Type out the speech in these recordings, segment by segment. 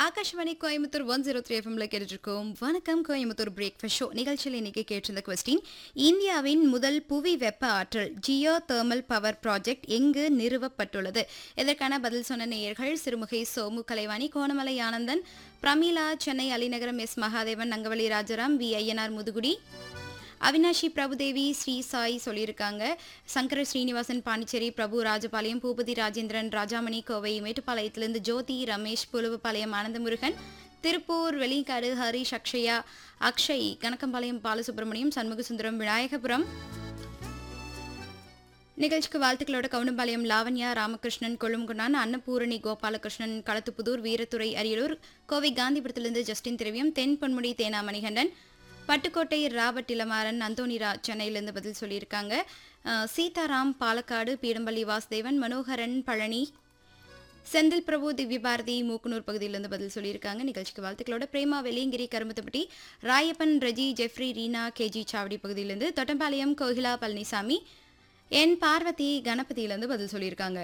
Akashvani Coimbatore one zero three எஃப்எம்ல கேட்டுருக்கோம் வணக்கம் கோயம்புத்தூர் பிரேக்ஃபாஸ்ட் ஷோ நிகழ்ச்சியில் இன்னைக்கு கேட்டிருந்த கொஸ்டின் இந்தியாவின் முதல் புவி வெப்ப ஆற்றல் ஜியோ தெர்மல் பவர் ப்ராஜெக்ட் எங்கு நிறுவப்பட்டுள்ளது இதற்கான பதில் சொன்ன நேயர்கள் சிறுமுகை சோமு கலைவாணி கோணமலை ஆனந்தன் பிரமீளா சென்னை அலிநகரம் எஸ் மகாதேவன் நங்கவழி ராஜாராம் வி ஐயனார் முதுகுடி அவினாஷி பிரபுதேவி ஸ்ரீ சாய் சொல்லியிருக்காங்க சங்கர ஸ்ரீனிவாசன் பாண்டிச்சேரி பிரபு ராஜபாளையம் பூபதி ராஜேந்திரன் ராஜாமணி கோவை மேட்டுப்பாளையத்திலிருந்து ஜோதி ரமேஷ் புலுவப்பாளையம் ஆனந்தமுருகன் திருப்பூர் வெளிக்காடு ஹரிஷ் அக்ஷயா அக்ஷய் கணக்கம்பாளையம் பாலசுப்ரமணியம் சண்முகசுந்தரம் விநாயகபுரம் நிகழ்ச்சிக்கு வாழ்த்துக்களோட கவுண்டம்பாளையம் லாவண்யா ராமகிருஷ்ணன் கொழுங்குணான் அன்னபூரணி கோபாலகிருஷ்ணன் களத்துப்புதூர் வீரத்துறை அரியலூர் கோவை காந்திபுரத்திலிருந்து ஜஸ்டின் திரவியம் தென் பொன்முடி தேனா மணிகண்டன் பட்டுக்கோட்டை ராபர்ட் இளமாறன் அந்தோனிரா சென்னையிலிருந்து பதில் சொல்லியிருக்காங்க அஹ், சீதாராம் பாலக்காடு பீடம்பள்ளி வாசுதேவன் மனோகரன் பழனி செந்தில் பிரபு திவ்யபாரதி மூக்குனூர் பகுதியிலிருந்து பதில் சொல்லியிருக்காங்க நிகழ்ச்சிக்கு வாழ்த்துக்களோட பிரேமா வெள்ளியங்கிரி கருமத்தப்பட்டி ராயப்பன் ரஜி ஜெஃப்ரி ரீனா கேஜி சாவடி பகுதியிலிருந்து தொட்டம்பாளையம் கோகிலா பழனிசாமி என் பார்வதி கணபதியிலிருந்து பதில் சொல்லியிருக்காங்க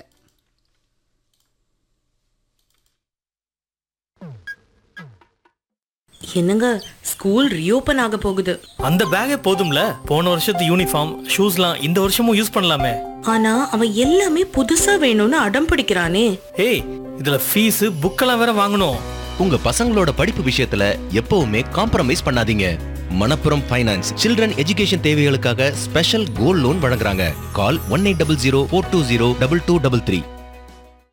என்னங்க ஸ்கூல் ரீஓபன் ஆக போகுது அந்த பேக்கே போதும்ல போன வருஷத்து யூனிஃபார்ம் ஷூஸ்லாம் இந்த வருஷமும் யூஸ் பண்ணலாமே ஆனா அவன் எல்லாமே புதுசா வேணும்னு அடம் பிடிக்கிறானே ஏய் இதுல ஃபீஸ் புக்கெல்லாம் வேற வாங்கணும் உங்க பசங்களோட படிப்பு விஷயத்துல எப்பவுமே காம்ப்ரமைஸ் பண்ணாதீங்க மணப்புரம் ஃபைனான்ஸ் சில்ட்ரன் எஜுகேஷன் தேவைகளுக்காக ஸ்பெஷல் கோல்ட் லோன் வழங்குறாங்க call one eight double zero four two zero double two double three